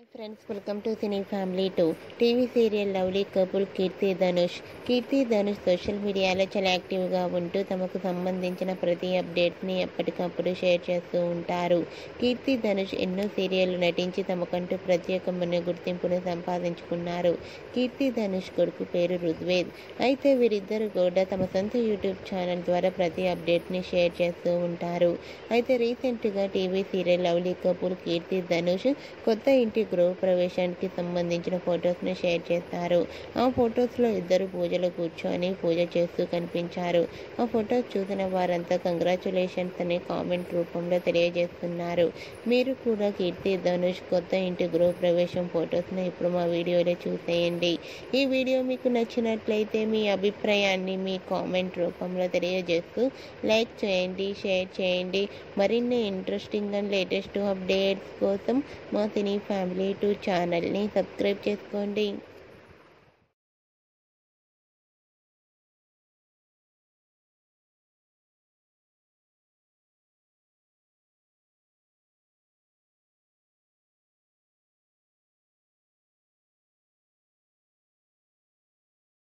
hi friends welcome to cine family two TV serial lovely couple Keerthi Dhanush Keerthi Dhanush social మీడియాలో చాలా యాక్టివ్గా ఉంటూ తమకు సంబంధించిన ప్రతి అప్డేట్ని ఎప్పటికప్పుడు షేర్ చేస్తూ ఉంటారు కీర్తి ధనుష్ ఎన్నో సీరియళ్లు నటించి తమకంటూ ప్రత్యేకమైన గుర్తింపును సంపాదించుకున్నారు కీర్తి ధనుష్ కొడుకు పేరు రుద్వేద్ అయితే వీరిద్దరు కూడా తమ సొంత యూట్యూబ్ ఛానల్ ద్వారా ప్రతి అప్డేట్ని షేర్ చేస్తూ ఉంటారు అయితే రీసెంట్గా TV serial lovely couple Keerthi Dhanush కొత్త ఇంటి గృహ ప్రవేశానికి సంబంధించిన ఫొటోస్ను షేర్ చేశారు ఆ ఫొటోస్లో ఇద్దరు పూజలో కూర్చొని పూజ చేస్తూ కనిపించారు ఆ ఫొటోస్ చూసిన వారంతా కంగ్రాచులేషన్స్ అనే కామెంట్ రూపంలో తెలియజేస్తున్నారు మీరు కూడా కీర్తి ధనుష్ కొత్త ఇంటి గృహ ప్రవేశం ఫొటోస్ను ఇప్పుడు మా వీడియోలో చూసేయండి ఈ వీడియో మీకు నచ్చినట్లయితే మీ అభిప్రాయాన్ని మీ కామెంట్ రూపంలో తెలియజేస్తూ లైక్ చేయండి షేర్ చేయండి మరిన్ని ఇంట్రెస్టింగ్ అండ్ లేటెస్ట్ అప్డేట్స్ కోసం మా సినీ ఫ్యామిలీ టూ ఛానల్ని సబ్స్క్రైబ్ చేసుకోండి